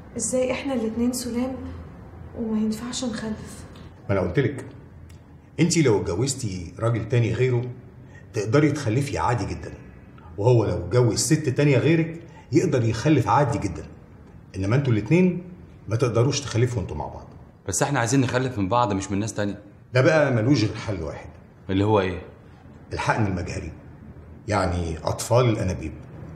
ازاي احنا الاتنين سلام وما ينفعش نخلف ما انا قلت لك انت لو اتجوزتي راجل تاني غيره تقدري تخلفي عادي جدا وهو لو اتجوز ست تانية غيرك يقدر يخلف عادي جدا انما انتوا الاتنين ما تقدروش تخلفوا انتوا مع بعض بس احنا عايزين نخلف من بعض مش من ناس تانية ده بقى ملوش غير حل واحد اللي هو ايه الحقن المجهري يعني اطفال الانابيب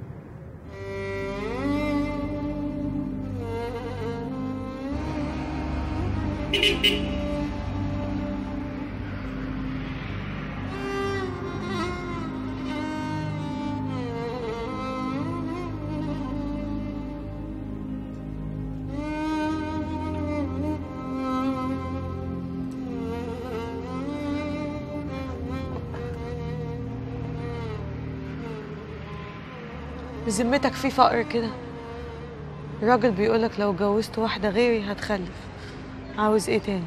بذمتك في فقر كده الراجل بيقولك لو اتجوزت واحدة غيري هتخلف عاوز ايه تاني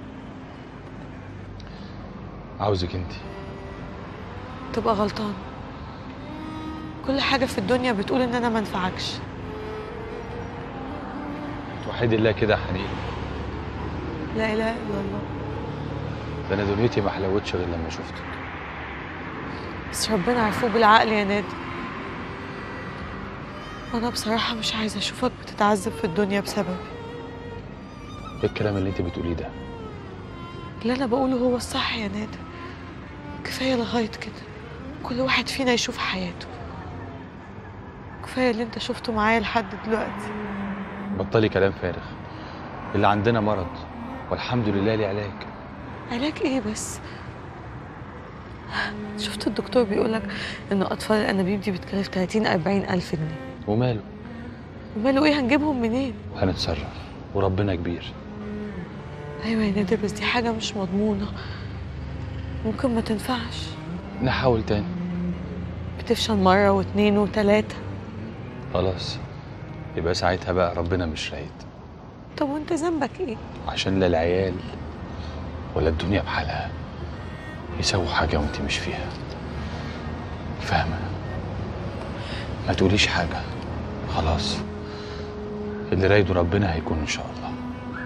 عاوزك انت تبقى غلطان كل حاجة في الدنيا بتقول ان انا منفعكش توحدي الله كده يا حنين لا اله الا الله ده انا دنيتي ما حلوتش غير لما شفتك بس ربنا عرفوه بالعقل يا نادي وانا بصراحة مش عايزة اشوفك بتتعذب في الدنيا بسببي ايه الكلام اللي انت بتقوليه ده اللي انا بقوله هو الصح يا نادر كفايه لغايه كده كل واحد فينا يشوف حياته كفايه اللي انت شفته معايا لحد دلوقتي بطلي كلام فارغ اللي عندنا مرض والحمد لله ليه علاج علاج ايه بس شفت الدكتور بيقولك ان اطفال الانابيب دي بتكلف 30 40 الف جنيه وماله وماله ايه هنجيبهم منين هنتصرف وربنا كبير ايوه يا نادر بس دي حاجه مش مضمونه ممكن ما تنفعش نحاول تاني بتفشل مره واتنين وتلاته خلاص يبقى ساعتها بقى ربنا مش رايد طب وانت ذنبك ايه عشان لا العيال ولا الدنيا بحالها يسووا حاجة وانت مش فيها فاهمة ما تقوليش حاجة خلاص اللي رايده ربنا هيكون ان شاء الله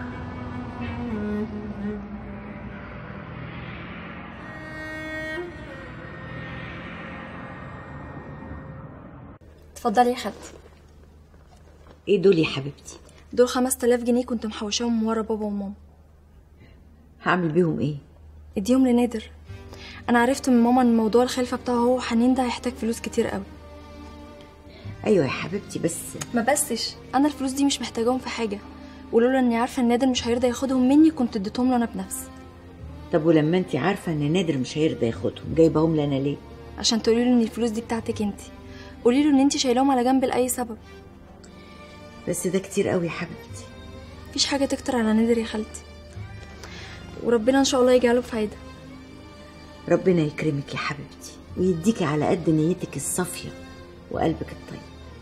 اتفضلي يا خالتي ايه دول يا حبيبتي دول 5000 جنيه كنت محوشاهم من ورا بابا وماما هعمل بيهم ايه اديهم لنادر انا عرفت من ماما ان موضوع الخلفه بتاعه هو وحنين ده هيحتاج فلوس كتير قوي ايوه يا حبيبتي بس ما بسش انا الفلوس دي مش محتاجاهم في حاجه ولولا اني عارفه ان نادر مش هيرضى ياخدهم مني كنت اديتهم له انا بنفسي طب ولما انت عارفه ان نادر مش هيرضى ياخدهم جايبهم لنا ليه عشان تقولي له ان الفلوس دي بتاعتك انت قولي له ان انت شايلاهم على جنب لاي سبب بس ده كتير قوي يا حبيبتي مفيش حاجه تكتر على نادر يا خالتي وربنا ان شاء الله يجعله بفايده ربنا يكرمك يا حبيبتي ويديكي على قد نيتك الصافيه وقلبك الطيب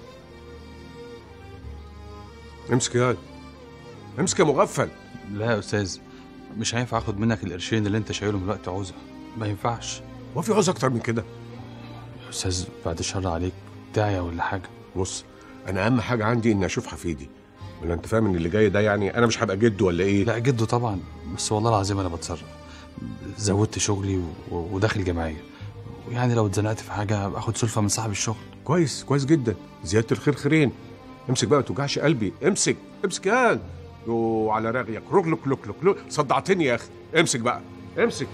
امسك يا امسك يا مغفل لا يا استاذ مش هينفع اخد منك القرشين اللي انت شايلهم دلوقتي عوزة ما ينفعش هو في عوز اكتر من كده يا استاذ بعد الشر عليك داعية ولا حاجة بص انا اهم حاجه عندي اني اشوف حفيدي ولا انت فاهم ان اللي جاي ده يعني انا مش هبقى جده ولا ايه لا جده طبعا بس والله العظيم انا بتصرف زودت شغلي و- وداخل جمعية ويعني لو اتزنقت في حاجة باخد سلفة من صاحب الشغل كويس كويس جدا زياده الخير خيرين امسك بقى ما توجعش قلبي امسك امسك يا يو على رغيك رجلك لك لك لك صدعتني يا اخي امسك بقى امسك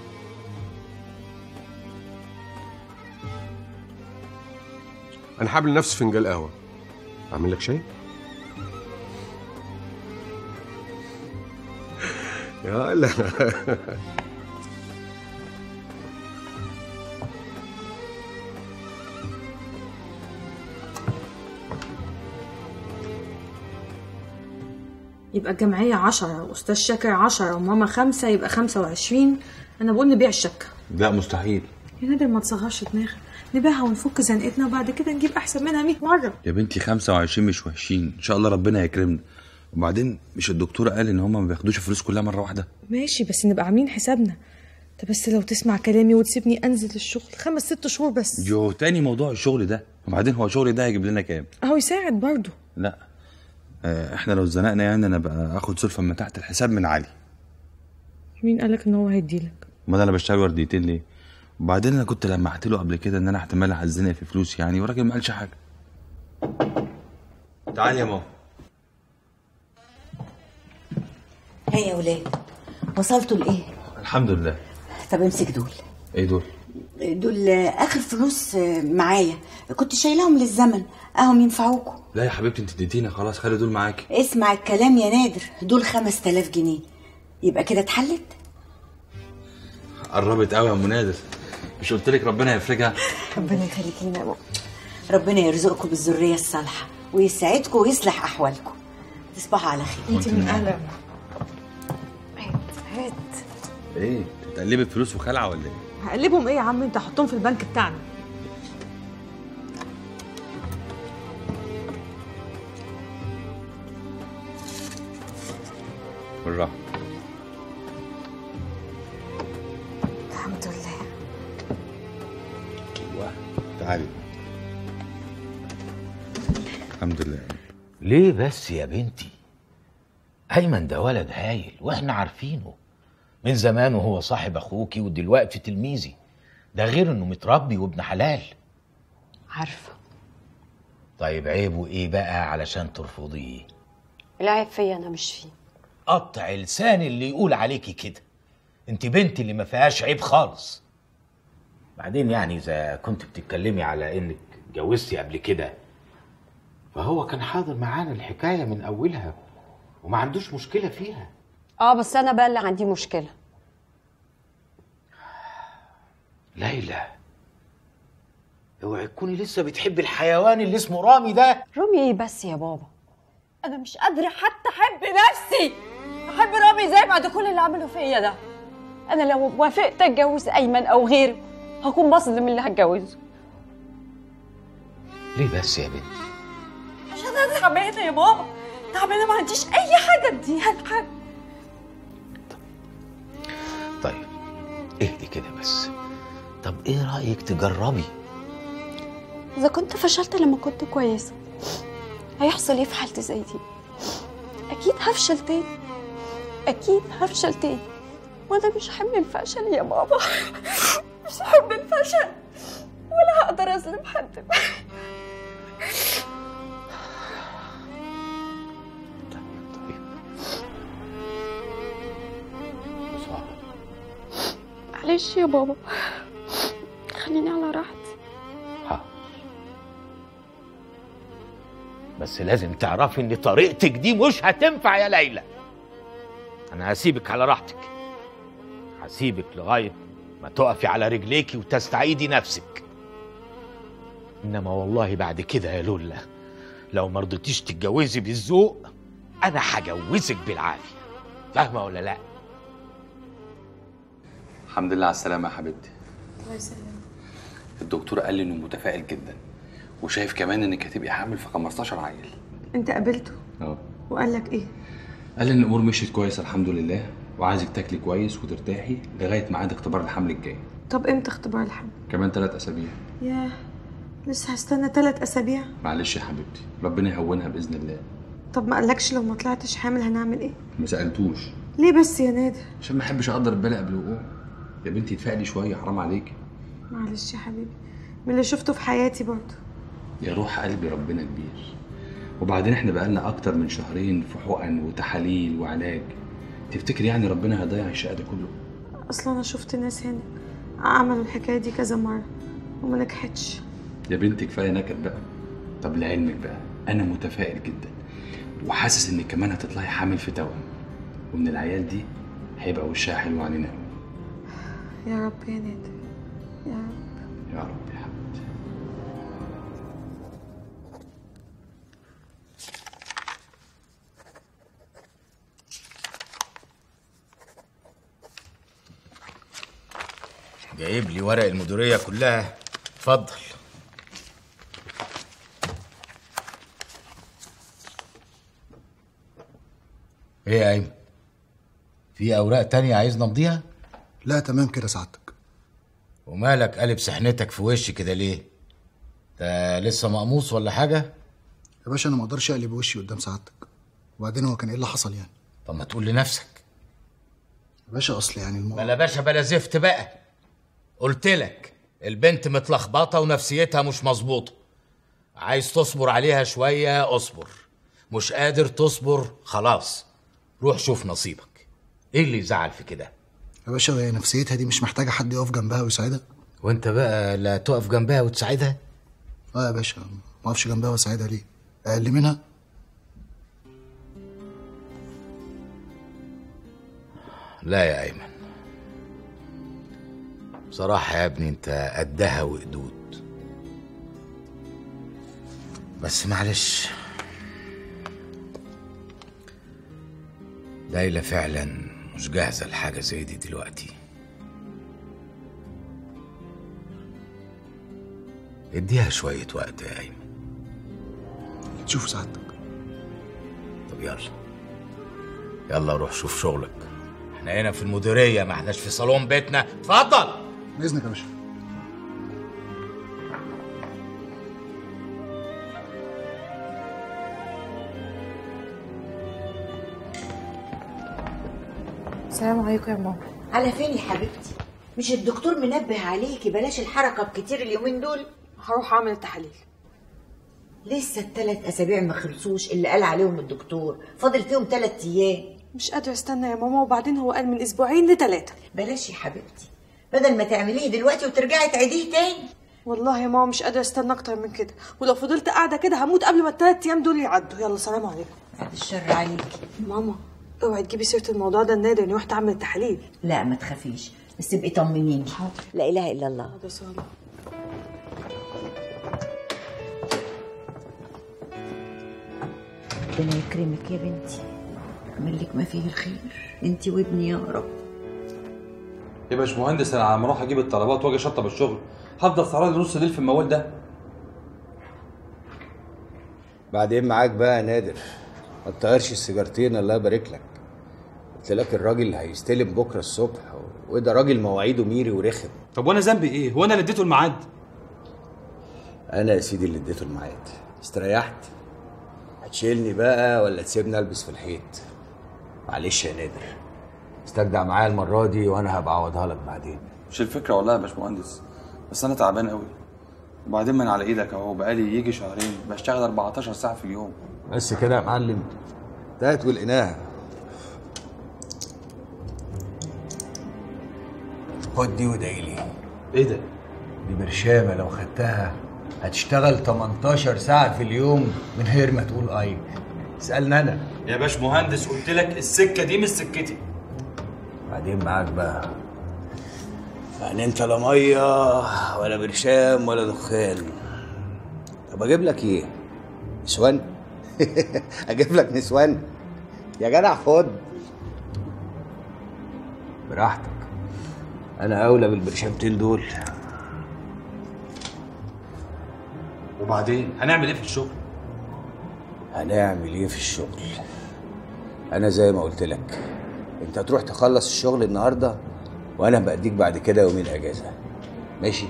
انا حابل نفسي فنجان قهوه اعمل لك شاي يلا يبقى الجمعية عشرة وأستاذ شاكر عشرة وماما خمسة يبقى خمسة وعشرين أنا بقول نبيع الشبكة لا مستحيل يا نادر ما تصغرش دماغك نبيعها ونفك زنقتنا وبعد كده نجيب أحسن منها 100 مرة يا بنتي 25 مش وحشين ان شاء الله ربنا يكرمنا وبعدين مش الدكتور قال ان هما ما بياخدوش الفلوس كلها مره واحده ماشي بس نبقى عاملين حسابنا ده بس لو تسمع كلامي وتسيبني أنزل الشغل خمس ست شهور بس جو تاني موضوع الشغل ده وبعدين هو الشغل ده هيجيب لنا كام أهو يساعد برضه لا آه، احنا لو اتزنقنا يعني انا بقى اخد سلفه من تحت الحساب من علي مين قالك ان هو هيديلك امال انا بشتغل ورديتين ليه وبعدين انا كنت لمحت له قبل كده ان انا احتمال احزنق في فلوس يعني والراجل ما قالش حاجه تعالي يا ماما هيا يا ولاد وصلتوا لايه الحمد لله طب امسك دول ايه دول دول اخر فلوس معايا كنت شايلاهم للزمن اهم ينفعوكم لا يا حبيبتي انت اديتينا خلاص خلي دول معاكي اسمع الكلام يا نادر دول خمس تلاف جنيه يبقى كده اتحلت قربت قوي يا ام نادر مش قلت لك ربنا يفرجها ربنا يخليك لنا يا بابا ربنا يرزقكم بالذريه الصالحه ويسعدكم ويصلح احوالكم تصبحوا على خير انت من اهل هات ايه بتقلبي فلوس وخلعه ولا ايه هقلبهم ايه يا عم انت حطهم في البنك بتاعنا بالراحه الحمد لله ايوه تعالي الحمد لله ليه بس يا بنتي ايمن ده ولد هايل واحنا عارفينه من زمان وهو صاحب اخوكي ودلوقتي تلميذي ده غير انه متربي وابن حلال عارفه طيب عيبه ايه بقى علشان ترفضيه العيب فيا انا مش فيه قطع لسان اللي يقول عليكي كده انت بنت اللي ما فيهاش عيب خالص بعدين يعني اذا كنت بتتكلمي على انك اتجوزتي قبل كده فهو كان حاضر معانا الحكايه من اولها وما عندوش مشكله فيها اه بس انا بقى اللي عندي مشكله ليلى اوعي تكوني لسه بتحبي الحيوان اللي اسمه رامي ده رامي ايه بس يا بابا انا مش قادره حتى احب نفسي احب رامي زي بعد كل اللي عمله فيا ده انا لو وافقت اتجوز ايمن او غيره هكون بظلم اللي هتجوزه ليه بس يا بنتي عشان انا تعبانه يا بابا تعبانه ما عنديش اي حاجه اديها لحد طيب اهدي كده بس طب ايه رايك تجربي اذا كنت فشلت لما كنت كويسه هيحصل ايه في حالتي زي دي اكيد هفشل تاني اكيد هفشل تاني وانا مش هحب الفشل يا بابا مش هحب الفشل ولا هقدر اظلم حد معلش يا بابا خليني على راحتي بس لازم تعرفي ان طريقتك دي مش هتنفع يا ليلى انا هسيبك على راحتك هسيبك لغايه ما تقفي على رجليكي وتستعيدي نفسك انما والله بعد كده يا لولا لو ما رضيتيش تتجوزي بالذوق انا هجوزك بالعافيه فاهمه ولا لا الحمد لله على السلامه يا حبيبتي الله يسلمك الدكتور قال لي انه متفائل جدا وشايف كمان انك هتبقي حامل في 15 عيل انت قابلته اه وقال لك ايه قال لي ان الامور مشيت كويس الحمد لله وعايزك تاكلي كويس وترتاحي لغايه ميعاد اختبار الحمل الجاي طب امتى اختبار الحمل كمان ثلاث اسابيع ياه لسه هستنى ثلاث اسابيع معلش يا حبيبتي ربنا يهونها باذن الله طب ما قالكش لو ما طلعتش حامل هنعمل ايه ما سالتوش ليه بس يا نادر عشان ما احبش اقدر البلاء قبل وقوع يا بنتي اتفائلي شويه حرام عليكي معلش يا حبيبي من اللي شفته في حياتي برضه يا روح قلبي ربنا كبير وبعدين احنا بقالنا اكتر من شهرين في حقن وتحاليل وعلاج تفتكر يعني ربنا هيضيع الشقه ده كله اصلا انا شفت ناس هنا عملوا الحكايه دي كذا مره وما نجحتش يا بنتي كفايه نكد بقى طب لعلمك بقى انا متفائل جدا وحاسس انك كمان هتطلعي حامل في توأم ومن العيال دي هيبقى وشها حلو علينا قوي يا رب يا نادر يا رب يا رب يا حبيبتي جايب لي ورق المديريه كلها اتفضل ايه يا ايمن في اوراق تانية عايز نمضيها لا تمام كده سعادتك ومالك قلب سحنتك في وشي كده ليه ده لسه مقموص ولا حاجه يا باشا انا ما اقدرش اقلب وشي قدام سعادتك وبعدين هو كان ايه اللي حصل يعني طب ما تقول لنفسك يا باشا اصل يعني الموضوع بلا باشا بلا زفت بقى قلت لك البنت متلخبطه ونفسيتها مش مظبوطه عايز تصبر عليها شويه اصبر مش قادر تصبر خلاص روح شوف نصيبك ايه اللي يزعل في كده يا باشا هي نفسيتها دي مش محتاجه حد يقف جنبها ويساعدها وانت بقى لا تقف جنبها وتساعدها اه يا باشا ما اقفش جنبها واساعدها ليه اقل منها لا يا ايمن بصراحه يا ابني انت قدها وقدود بس معلش ليلى فعلا مش جاهزه لحاجه زي دي دلوقتي اديها شويه وقت يا ايمن تشوف سعادتك طب يلا يلا روح شوف شغلك احنا هنا في المديريه ما احناش في صالون بيتنا اتفضل باذنك يا باشا السلام عليكم يا ماما على فين يا حبيبتي مش الدكتور منبه عليكي بلاش الحركه بكتير اليومين دول هروح اعمل التحاليل لسه الثلاث اسابيع ما خلصوش اللي قال عليهم الدكتور فاضل فيهم ثلاث ايام مش قادرة استنى يا ماما وبعدين هو قال من اسبوعين لثلاثة بلاش يا حبيبتي بدل ما تعمليه دلوقتي وترجعي تعيديه تاني والله يا ماما مش قادرة استنى اكتر من كده ولو فضلت قاعدة كده هموت قبل ما الثلاث ايام دول يعدوا يلا سلام عليكم بعد الشر عليكي ماما اوعي تجيبي سيرة الموضوع ده النادر اني رحت اعمل التحاليل لا ما تخافيش بس تبقي طمنيني لا اله الا الله ده سؤال ربنا يكرمك يا بنتي يعمل لك ما فيه الخير انت وابني يا رب يا باشمهندس انا على ما اروح اجيب الطلبات واجي اشطب الشغل هفضل سهران نص ليل في الموال ده بعدين معاك بقى يا نادر ما تطيرش السيجارتين الله يبارك لك قلت لك الراجل هيستلم بكره الصبح وده راجل مواعيده ميري ورخم طب وانا ذنبي ايه هو انا اللي اديته الميعاد انا يا سيدي اللي اديته الميعاد استريحت هتشيلني بقى ولا تسيبني البس في الحيط معلش يا نادر استجدع معايا المره دي وانا هبقى اعوضها لك بعدين مش الفكره والله يا باشمهندس بس انا تعبان قوي وبعدين من على ايدك اهو بقالي يجي شهرين بشتغل 14 ساعه في اليوم بس كده يا معلم تهت ولقيناها خد دي وادعي لي ايه ده؟ دي برشامه لو خدتها هتشتغل 18 ساعه في اليوم من غير ما تقول اي اسالني انا يا باشمهندس قلت لك السكه دي مش سكتي بعدين معاك بقى يعني انت لا ميه ولا برشام ولا دخان طب اجيب لك ايه نسوان اجيب لك نسوان يا جدع خد براحتك انا اولى بالبرشامتين دول وبعدين هنعمل ايه في الشغل هنعمل ايه في الشغل انا زي ما قلت لك انت هتروح تخلص الشغل النهارده وانا بديك بعد كده يومين اجازه ماشي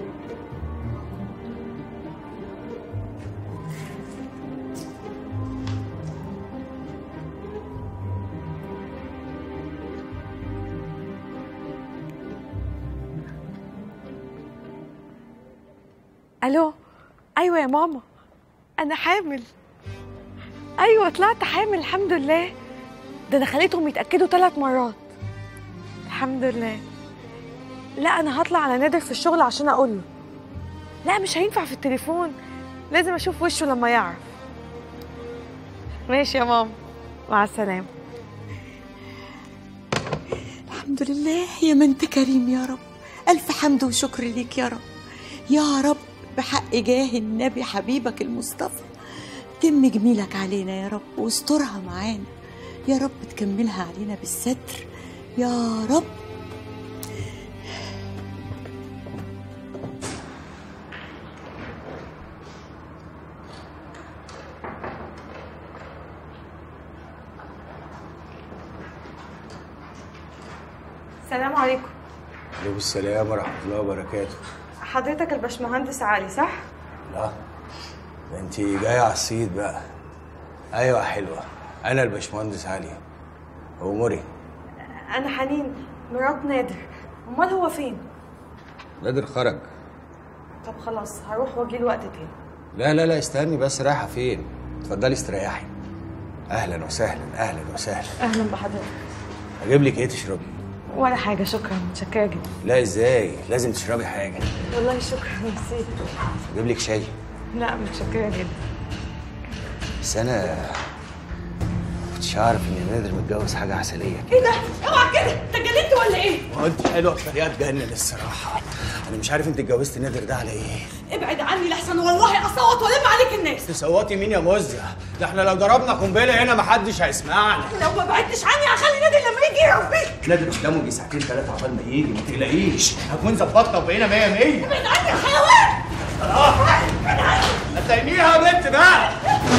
الو ايوه يا ماما انا حامل ايوه طلعت حامل الحمد لله ده انا خليتهم يتاكدوا ثلاث مرات الحمد لله لا انا هطلع على نادر في الشغل عشان اقول له لا مش هينفع في التليفون لازم اشوف وشه لما يعرف ماشي يا ماما مع السلامه الحمد لله يا ما انت كريم يا رب الف حمد وشكر ليك يا رب يا رب بحق جاه النبي حبيبك المصطفى تم جميلك علينا يا رب واسترها معانا يا رب تكملها علينا بالستر يا رب السلام عليكم عليكم السلام ورحمه الله وبركاته حضرتك الباشمهندس علي صح؟ لا ده انت جايه على الصيد بقى ايوه حلوه انا الباشمهندس علي اموري انا حنين مرات نادر امال هو فين نادر خرج طب خلاص هروح واجي له وقت تاني لا لا لا استني بس رايحه فين اتفضلي استريحي اهلا وسهلا اهلا وسهلا اهلا بحضرتك اجيب لك ايه تشربي ولا حاجه شكرا متشكره جدا لا ازاي لازم تشربي حاجه والله شكرا ميرسي اجيب لك شاي لا متشكره جدا بس انا كنتش عارف ان نادر متجوز حاجه عسليه كده ايه ده؟ اوعى كده انت اتجننت ولا ايه؟ ما انت حلوه بطريقه تجنن الصراحه انا مش عارف انت اتجوزت نادر ده على ايه ابعد عني لحسن والله اصوت والم عليك الناس تصوتي مين يا مزه ده احنا لو ضربنا قنبله هنا محدش هيسمعنا لو ما بعدتش عني هخلي نادر لما يجي يربيك نادر قدامه يجي ساعتين ثلاثه عقبال ما يجي ما تقلقيش هكون ظبطنا وبقينا 100 100 ابعد عني يا حيوان خلاص هتلاقينيها يا بنت بقى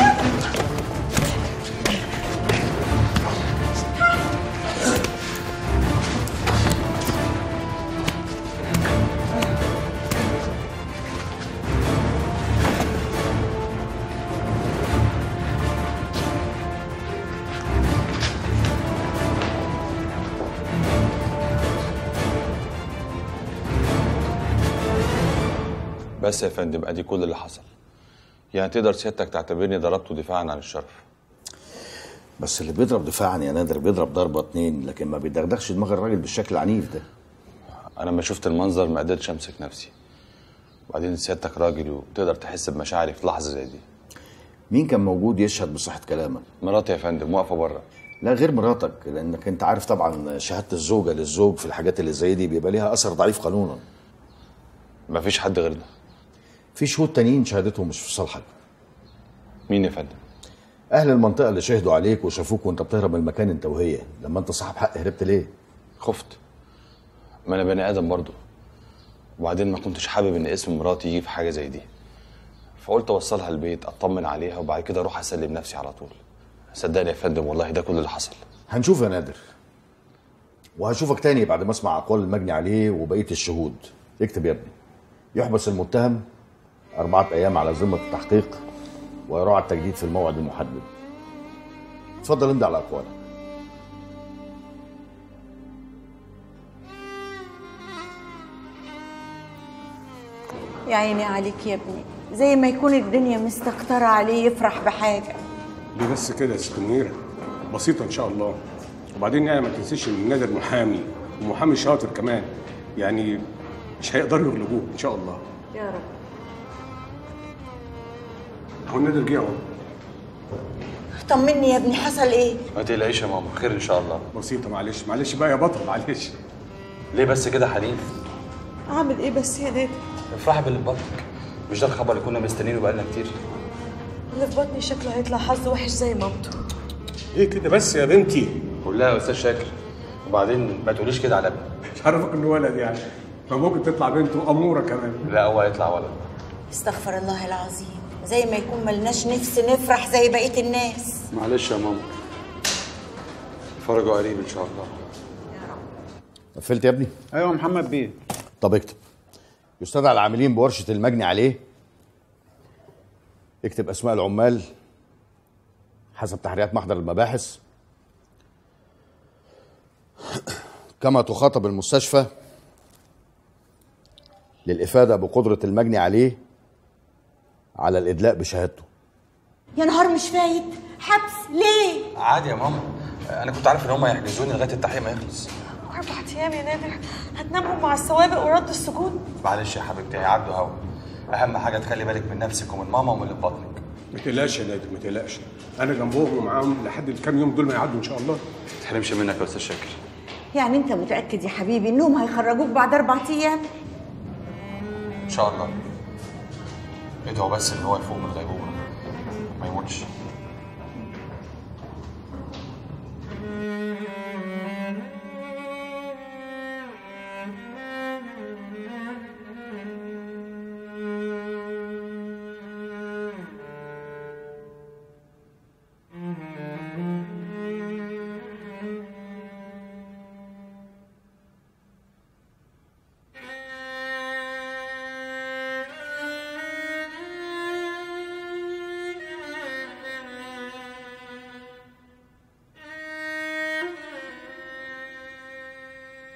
بس يا فندم ادي كل اللي حصل يعني تقدر سيادتك تعتبرني ضربته دفاعا عن الشرف بس اللي بيضرب دفاعا يا نادر بيضرب ضربه اتنين لكن ما بيدغدغش دماغ الراجل بالشكل العنيف ده انا لما شفت المنظر ما قدرتش امسك نفسي وبعدين سيادتك راجل وتقدر تحس بمشاعري في لحظه زي دي مين كان موجود يشهد بصحه كلامك مراتي يا فندم واقفه بره لا غير مراتك لانك انت عارف طبعا شهاده الزوجه للزوج في الحاجات اللي زي دي بيبقى ليها اثر ضعيف قانونا مفيش حد غيرنا في شهود تانيين شهادتهم مش في صالحك مين يا فندم اهل المنطقه اللي شهدوا عليك وشافوك وانت بتهرب من المكان انت وهي لما انت صاحب حق هربت ليه خفت ما انا بني ادم برضه وبعدين ما كنتش حابب ان اسم مراتي يجي في حاجه زي دي فقلت اوصلها البيت اطمن عليها وبعد كده اروح اسلم نفسي على طول صدقني يا فندم والله ده كل اللي حصل هنشوف يا نادر وهشوفك تاني بعد ما اسمع اقوال المجني عليه وبقيه الشهود اكتب يا ابني يحبس المتهم أربعة أيام على ذمة التحقيق ويراعى التجديد في الموعد المحدد اتفضل امضي على أقوالك يا عيني عليك يا ابني زي ما يكون الدنيا مستكترة عليه يفرح بحاجة ليه بس كده يا ست منيره بسيطه ان شاء الله وبعدين يعني ما تنسيش ان نادر محامي ومحامي شاطر كمان يعني مش هيقدروا يغلبوه ان شاء الله يا رب هو نادر جه اهو طمني يا ابني حصل ايه ما تقلقيش يا ماما خير ان شاء الله بسيطه معلش معلش بقى يا بطل معلش ليه بس كده حنين اعمل ايه بس يا نادر افرحي باللي في بطنك مش ده الخبر اللي كنا مستنيينه بقالنا كتير اللي في بطني شكله هيطلع حظ وحش زي مامته ايه كده بس يا بنتي قول لها يا استاذ شاكر وبعدين ما تقوليش كده على ابني مش عارفك انه ولد يعني فممكن تطلع بنت واموره كمان لا هو هيطلع ولد استغفر الله العظيم زي ما يكون ملناش نفس نفرح زي بقية الناس معلش يا ماما فرجوا قريب ان شاء الله قفلت يا ابني ايوه محمد بيه طب اكتب يستدعى العاملين بورشة المجني عليه اكتب أسماء العمال حسب تحريات محضر المباحث كما تخاطب المستشفى للإفادة بقدرة المجني عليه على الإدلاء بشهادته يا نهار مش فايت حبس ليه عادي يا ماما انا كنت عارف ان هم هيحجزوني لغايه التحقيق ما يخلص اربع ايام يا نادر هتنامهم مع السوابق ورد السجون معلش يا حبيبتي هيعدوا هوا اهم حاجه تخلي بالك من نفسك ومن ماما ومن اللي في بطنك ما تقلقش يا نادر ما تقلقش انا جنبهم ومعاهم لحد الكام يوم دول ما يعدوا ان شاء الله ما تحرمش منك يا استاذ شاكر يعني انت متأكد يا حبيبي انهم هيخرجوك بعد اربع ايام ان شاء الله ادعوا بس ان هو يفوق من الغيبوبه ما يموتش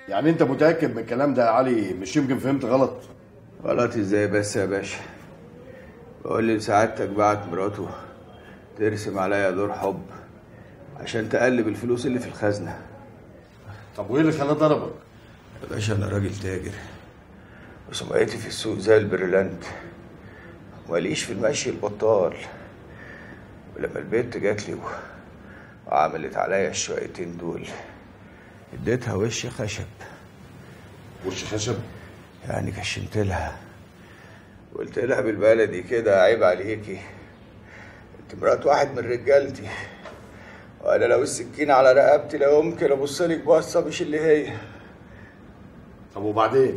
يعني انت متاكد من الكلام ده يا علي مش يمكن فهمت غلط غلط ازاي بس يا باشا بقول لي سعادتك بعت مراته ترسم عليا دور حب عشان تقلب الفلوس اللي في الخزنه طب وايه اللي خلاه ضربك يا باشا انا راجل تاجر وسمعتي في السوق زي البريلانت ماليش في المشي البطال ولما البنت جات لي و- وعملت عليا الشويتين دول اديتها وش خشب وش خشب يعني كشمت لها قلت لها بالبلدي كده عيب عليكي انت مرات واحد من رجالتي وانا لو السكينة على رقبتي لا يمكن ابص لك بصه مش اللي هي طب وبعدين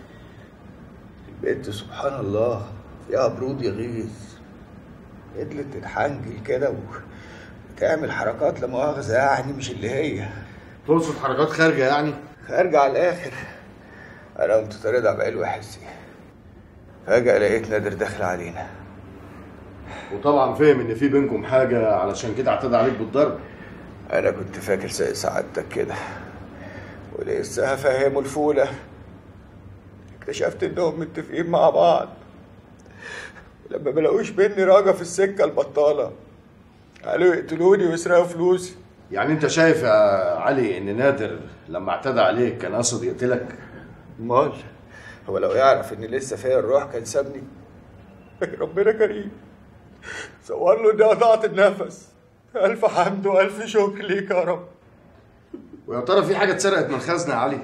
البنت سبحان الله فيها برود يغيظ فضلت تتحنجل كده و- وتعمل حركات لا مؤاخذة يعني مش اللي هي تقصد حركات خارجة يعني؟ خارجة على الآخر أنا قمت طاردها بعلو حسي فجأة لقيت نادر داخل علينا وطبعا فهم ان في بينكم حاجة علشان كده اعتدى عليك بالضرب أنا كنت فاكر زي سعادتك كده ولسه هفهمه الفولة اكتشفت إنهم متفقين مع بعض ولما ما لقوش مني راجة في السكة البطالة قالوا يقتلوني ويسرقوا فلوسي يعني انت شايف يا علي ان نادر لما اعتدى عليك كان قصد يقتلك؟ امال هو لو يعرف ان لسه فيا الروح كان سابني لكن ربنا كريم صور له اني قطعت النفس الف حمد والف شكر ليك يا رب ويا ترى في حاجة اتسرقت من الخزنة يا علي؟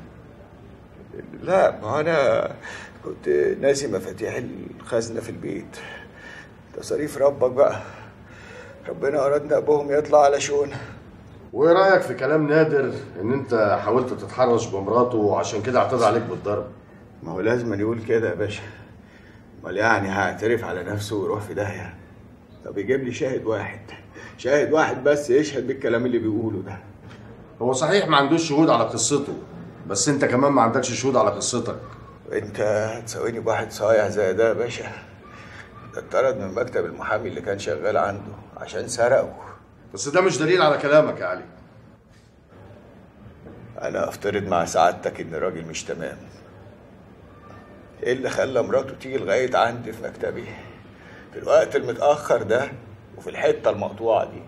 لا ما انا كنت ناسي مفاتيح الخزنه في البيت تصاريف ربك بقى ربنا ارادنا ابوهم يطلع على شؤونه وايه رايك في كلام نادر ان انت حاولت تتحرش بمراته وعشان كده اعتدى عليك بالضرب ما هو لازم يقول كده يا باشا امال يعني هيعترف على نفسه ويروح في داهيه طب يجيب لي شاهد واحد شاهد واحد بس يشهد بالكلام اللي بيقوله ده هو صحيح ما عندوش شهود على قصته بس انت كمان ما عندكش شهود على قصتك وانت هتساويني بواحد صايع زي ده يا باشا ده اتطرد من مكتب المحامي اللي كان شغال عنده عشان سرقه بس ده مش دليل على كلامك يا علي انا افترض مع سعادتك ان الراجل مش تمام ايه اللي خلى مراته تيجي لغايه عندي في مكتبي في الوقت المتاخر ده وفي الحته المقطوعه دي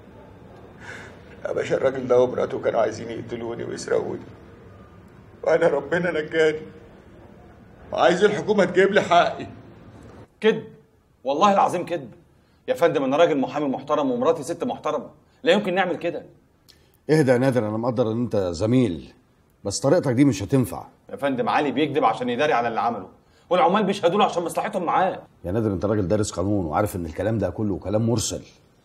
يا باشا الراجل ده ومراته كانوا عايزين يقتلوني ويسرقوني وانا ربنا نجاني وعايز الحكومه تجيب لي حقي كذب والله العظيم كذب يا فندم انا راجل محامي محترم ومراتي ست محترمه لا يمكن نعمل كده اهدى يا نادر انا مقدر ان انت زميل بس طريقتك دي مش هتنفع يا فندم علي بيكذب عشان يداري على اللي عمله والعمال بيشهدوا له عشان مصلحتهم معاه يا نادر انت راجل دارس قانون وعارف ان الكلام ده كله كلام مرسل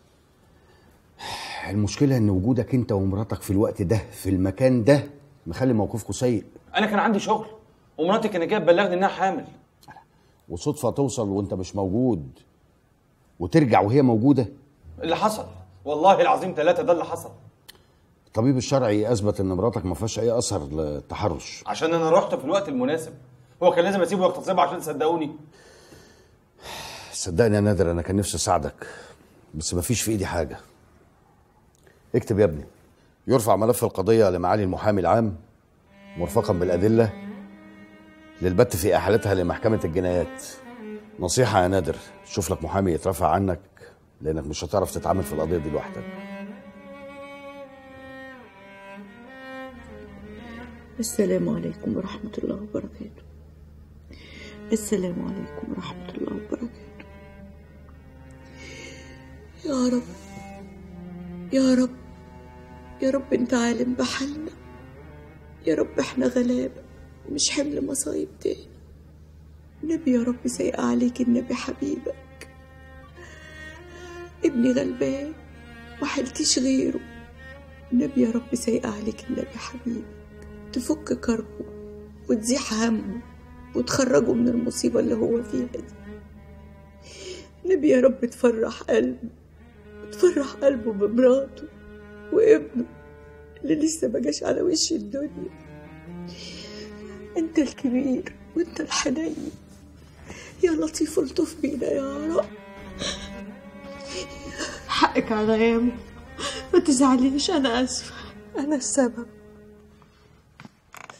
المشكله ان وجودك انت ومراتك في الوقت ده في المكان ده مخلي موقفكم سيء انا كان عندي شغل ومراتي كانت جايه تبلغني انها حامل وصدفه توصل وانت مش موجود وترجع وهي موجوده اللي حصل والله العظيم ثلاثة ده اللي حصل الطبيب الشرعي اثبت ان مراتك ما فيهاش اي اثر للتحرش عشان انا رحت في الوقت المناسب هو كان لازم اسيبه ويغتصبها عشان تصدقوني صدقني يا نادر انا كان نفسي اساعدك بس مفيش في ايدي حاجه اكتب يا ابني يرفع ملف القضيه لمعالي المحامي العام مرفقا بالادله للبت في احالتها لمحكمه الجنايات نصيحه يا نادر شوف لك محامي يترفع عنك لانك مش هتعرف تتعامل في القضيه دي لوحدك السلام عليكم ورحمة الله وبركاته السلام عليكم ورحمة الله وبركاته يا رب يا رب يا رب انت عالم بحالنا يا رب احنا غلابة مش حمل مصايب تاني نبي يا رب سيء عليك النبي حبيبك ابني غلبان وحلتيش غيره نبي يا رب سيء عليك النبي حبيبك تفك كربه وتزيح همه وتخرجه من المصيبة اللي هو فيها دي نبي يا رب تفرح قلبه وتفرح قلبه بمراته وابنه اللي لسه ما جاش على وش الدنيا انت الكبير وانت الحنين يا لطيف الطف بينا يا رب حقك على يامه ما تزعليش انا اسفه انا السبب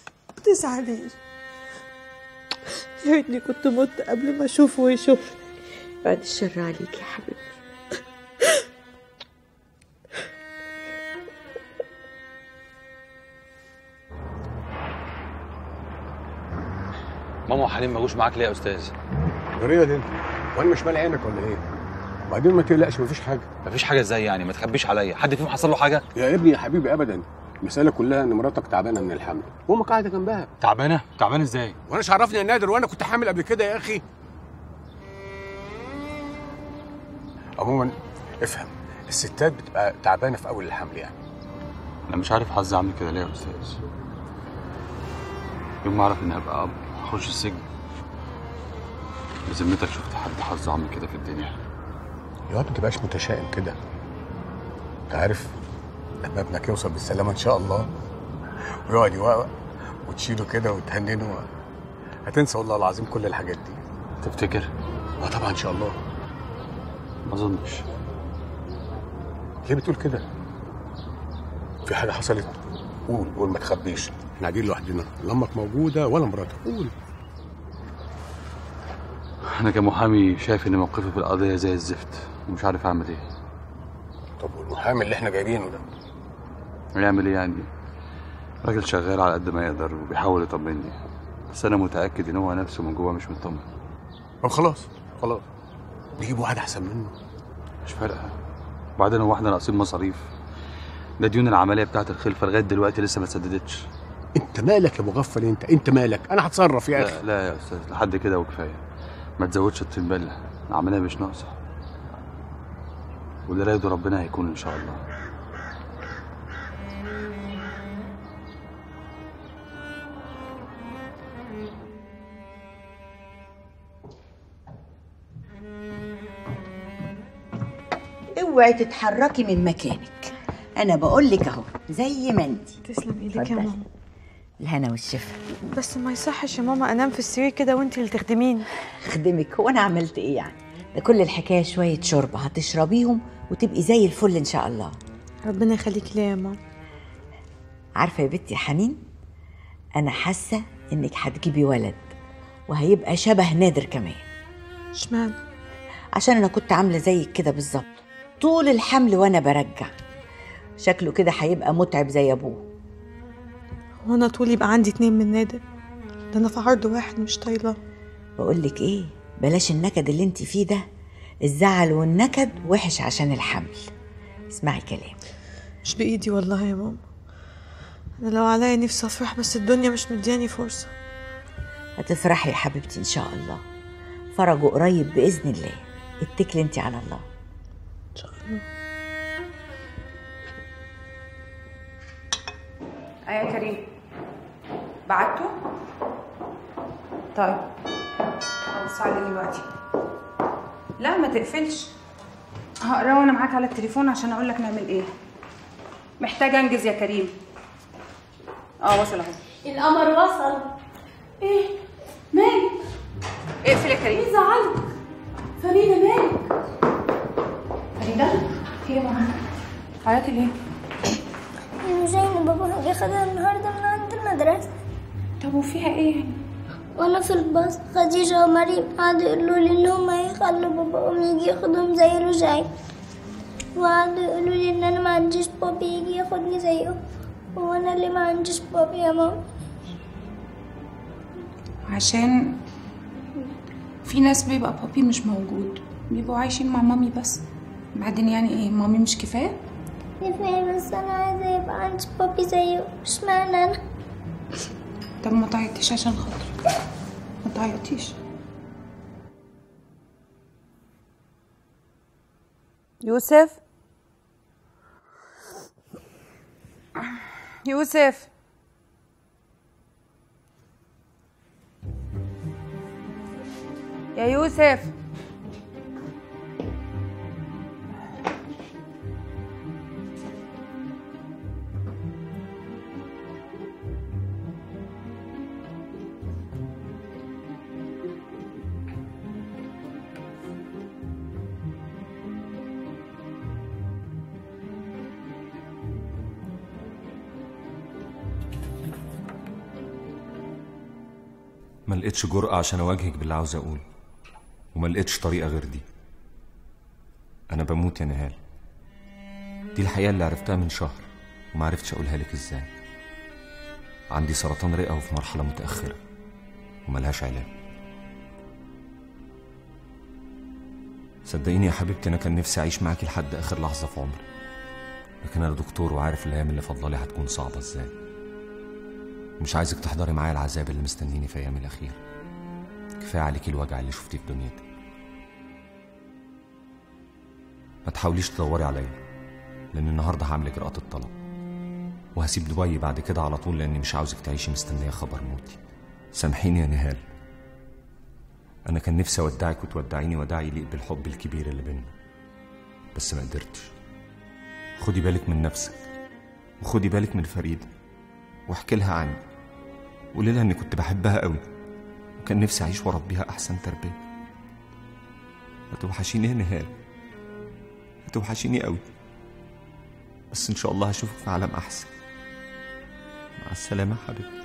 تزعليش يا ريتني كنت مت قبل ما اشوفه ويشوفني بعد الشر عليك يا حبيبتي ماما وحليم ما جوش معاك ليه يا استاذ رياض انت وانا مش مال عينك ولا ايه وبعدين ما تقلقش مفيش حاجه مفيش حاجه ازاي يعني ما تخبيش عليا حد فيهم حصل له حاجه يا ابني يا حبيبي ابدا المساله كلها ان مراتك تعبانه من الحمل وامك قاعده جنبها تعبانه تعبانه ازاي وانا مش عرفني يا نادر وانا كنت حامل قبل كده يا اخي عموما افهم الستات بتبقى تعبانه في اول الحمل يعني انا مش عارف حظي عامل كده ليه يا استاذ يوم ما اعرف اني هبقى اب هخش السجن بذمتك شفت حد حظه عامل كده في الدنيا يا رب ما تبقاش متشائم كده انت عارف لما ابنك يوصل بالسلامه ان شاء الله ويقعد يوقع وتشيله كده وتهننه هتنسى والله العظيم كل الحاجات دي تفتكر اه طبعا ان شاء الله ما اظنش ليه بتقول كده في حاجه حصلت قول قول ما تخبيش احنا قاعدين لوحدنا لا امك موجوده ولا مراتك قول انا كمحامي شايف ان موقفي في القضيه زي الزفت ومش عارف اعمل ايه طب والمحامي اللي احنا جايبينه ده يعمل ايه يعني راجل شغال على قد ما يقدر وبيحاول يطمني بس انا متاكد ان هو نفسه من جوه مش مطمن طب خلاص خلاص نجيب واحد احسن منه مش فارقه وبعدين هو احنا ناقصين مصاريف ده ديون العمليه بتاعت الخلفه لغايه دلوقتي لسه ما اتسددتش انت مالك يا مغفل انت انت مالك انا هتصرف يا اخي لا, لا يا استاذ لحد كده وكفايه ما تزودش الطين بله العمليه مش ناقصه واللي رايده ربنا هيكون ان شاء الله اوعي تتحركي من مكانك انا بقول لك اهو زي ما انت تسلم ايدك يا اتفضلي. ماما الهنا والشفا بس ما يصحش يا ماما انام في السرير كده وانت اللي تخدميني خدمك هو انا عملت ايه يعني ده كل الحكايه شويه شوربه هتشربيهم وتبقي زي الفل ان شاء الله ربنا يخليك ليا يا ماما عارفه يا بنتي يا حنين انا حاسه انك هتجيبي ولد وهيبقى شبه نادر كمان اشمعنى عشان انا كنت عامله زيك كده بالظبط طول الحمل وانا برجع شكله كده هيبقى متعب زي ابوه هو انا طول يبقى عندي اتنين من نادر ده انا في عرض واحد مش طايله بقول لك ايه بلاش النكد اللي انت فيه ده الزعل والنكد وحش عشان الحمل اسمعي كلام مش بايدي والله يا ماما انا لو عليا نفسي افرح بس الدنيا مش مدياني فرصه هتفرحي يا حبيبتي ان شاء الله فرجه قريب باذن الله اتكلي انت على الله ان شاء الله ايوه يا كريم بعته طيب هبص عليه دلوقتي لا ما تقفلش هقراه وانا معاك على التليفون عشان اقول لك نعمل ايه محتاجه انجز يا كريم اه وصل اهو القمر وصل ايه مالك اقفل يا كريم ايه زعلك فريده مالك فريده في ايه معاك عيطتي ليه زي ان بابا جه خدها النهارده من عند المدرسه طب وفيها ايه يعني وانا في الباص خديجه ومريم قعدوا يقولوا لي ان هم هيخلوا باباهم يجي ياخدهم زي رجعي وقعدوا يقولوا لي ان انا ما عنديش بابي يجي ياخدني زيهم وانا اللي ما عنديش بابي يا ماما عشان في ناس بيبقى بابي مش موجود بيبقوا عايشين مع مامي بس بعدين يعني ايه مامي مش كفايه نفهم بس انا عايزه يبقى عندي بابي زيه مش معنى انا طب ما تعيطيش عشان خاطري ما تعيطيش يوسف يوسف يا يوسف ما لقيتش جرأة عشان أواجهك باللي عاوز أقوله وما لقيتش طريقة غير دي أنا بموت يا نهال دي الحقيقة اللي عرفتها من شهر وما عرفتش أقولها لك إزاي عندي سرطان رئة وفي مرحلة متأخرة وملهاش علاج صدقيني يا حبيبتي أنا كان نفسي أعيش معاكي لحد آخر لحظة في عمري لكن أنا دكتور وعارف الأيام اللي فاضلالي هتكون صعبة إزاي مش عايزك تحضري معايا العذاب اللي مستنيني في أيامي الأخيرة كفاية عليكي الوجع اللي شفتيه في دنيتك ما تحاوليش تدوري عليا لأن النهاردة هعمل إجراءات الطلب وهسيب دبي بعد كده على طول لأني مش عاوزك تعيشي مستنية خبر موتي سامحيني يا نهال أنا كان نفسي أودعك وتودعيني وداع يليق بالحب الكبير اللي بينا بس ما قدرتش خدي بالك من نفسك وخدي بالك من فريدة واحكي لها عني وقولي لها إني كنت بحبها قوي وكان نفسي أعيش وأربيها أحسن تربية هتوحشيني يا نهال هتوحشيني قوي بس إن شاء الله هشوفك في عالم أحسن مع السلامة يا حبيبتي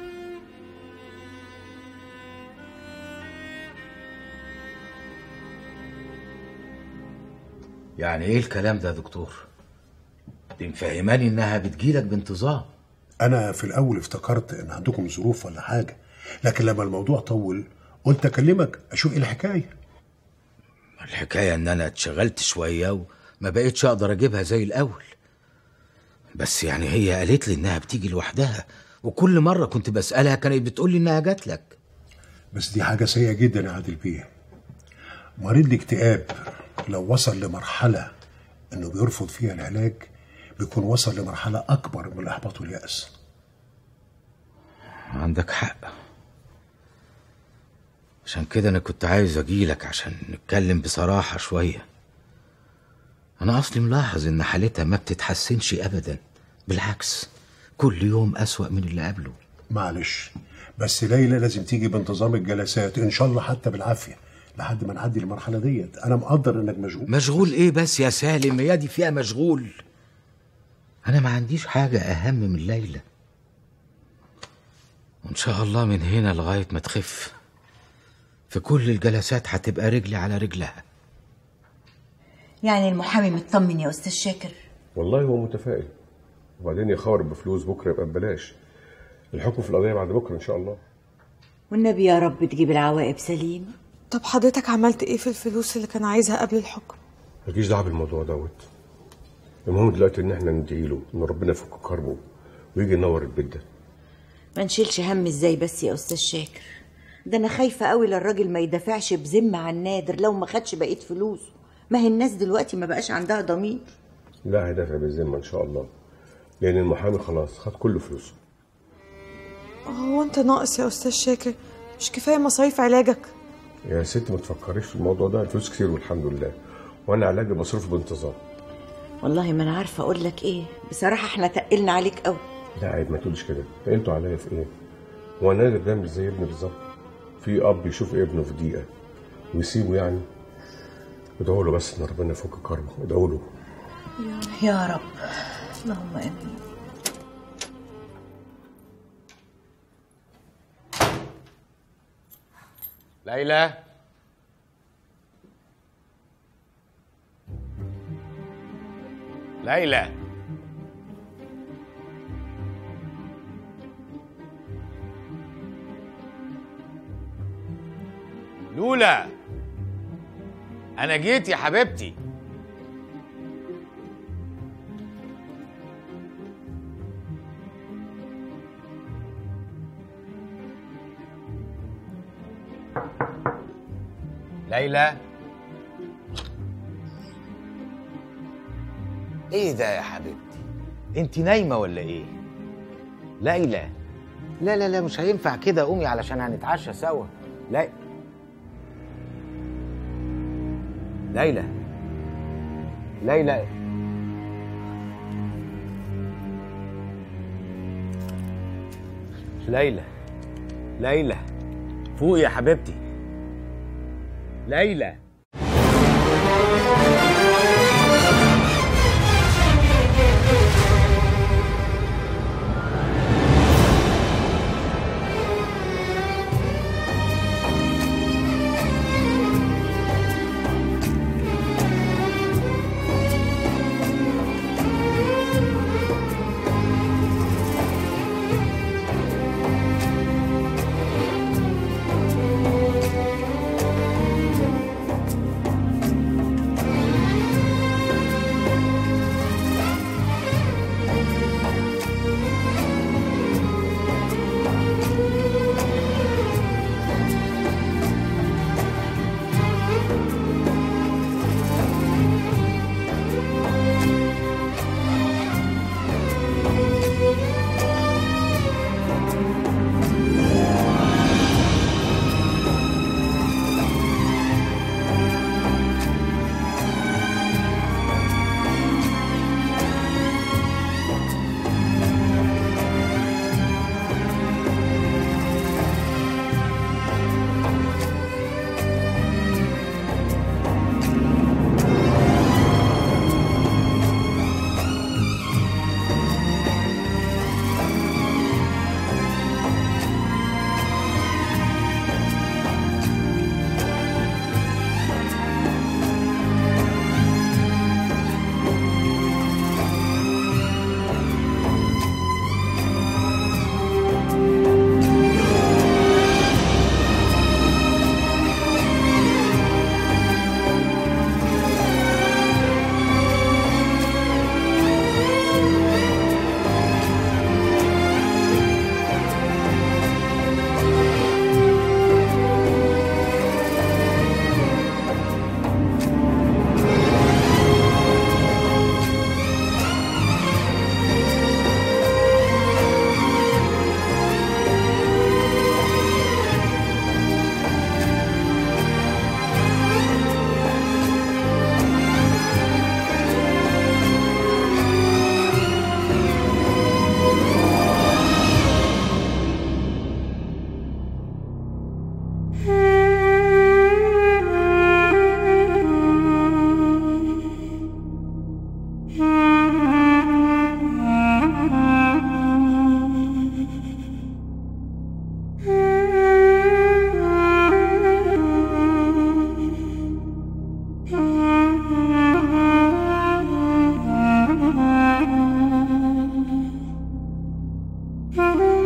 يعني ايه الكلام ده يا دكتور دي مفهماني انها بتجيلك بانتظام انا في الاول افتكرت ان عندكم ظروف ولا حاجه لكن لما الموضوع طول قلت اكلمك اشوف ايه الحكايه الحكايه ان انا اتشغلت شويه وما بقيتش اقدر اجيبها زي الاول بس يعني هي قالت لي انها بتيجي لوحدها وكل مره كنت بسالها كانت بتقول لي انها جات لك بس دي حاجه سيئه جدا يا عادل بيه مريض الاكتئاب لو وصل لمرحله انه بيرفض فيها العلاج بيكون وصل لمرحله اكبر من الاحباط والياس عندك حق عشان كده انا كنت عايز اجيلك عشان نتكلم بصراحه شويه انا اصلي ملاحظ ان حالتها ما بتتحسنش ابدا بالعكس كل يوم اسوا من اللي قبله معلش بس ليلى لازم تيجي بانتظام الجلسات ان شاء الله حتى بالعافيه لحد ما نعدي المرحله ديت انا مقدر انك مشغول مشغول ايه بس يا سالم هي دي فيها مشغول انا ما عنديش حاجه اهم من ليلى وان شاء الله من هنا لغايه ما تخف في كل الجلسات هتبقى رجلي على رجلها يعني المحامي مطمن يا استاذ شاكر والله هو متفائل وبعدين يخور بفلوس بكره يبقى ببلاش الحكم في القضيه بعد بكره ان شاء الله والنبي يا رب تجيب العواقب سليمه طب حضرتك عملت ايه في الفلوس اللي كان عايزها قبل الحكم مالكيش دعوه بالموضوع دوت المهم دلوقتي ان احنا ندعي له ان ربنا يفك كربه ويجي ينور البيت ده ما نشيلش هم ازاي بس يا استاذ شاكر ده انا خايفه قوي للراجل ما يدافعش بذمه عن نادر لو ما خدش بقيه فلوسه ما هي الناس دلوقتي ما بقاش عندها ضمير لا هيدافع بالذمه ان شاء الله لان المحامي خلاص خد كل فلوسه هو انت ناقص يا استاذ شاكر مش كفايه مصاريف علاجك يا ست ما تفكريش في الموضوع ده الفلوس كتير والحمد لله وانا علاجي بصرفه بانتظام والله ما انا عارفه اقول لك ايه بصراحه احنا تقلنا عليك قوي لا عيب ما تقولش كده تقلتوا عليا في ايه هو نادر ده مش زي ابني بالظبط في اب يشوف ابنه في دقيقه ويسيبه يعني ادعوا له بس ان ربنا يفك كربه ادعوا له يا رب اللهم امين ليلى ليلى لولا انا جيت يا حبيبتي ليلى ايه ده يا حبيبتي انت نايمه ولا ايه ليلى لا لا لا مش هينفع كده قومي علشان هنتعشى سوا لا ليلى ليلى ليلى ليلى فوقي يا حبيبتي ليلى Thank you.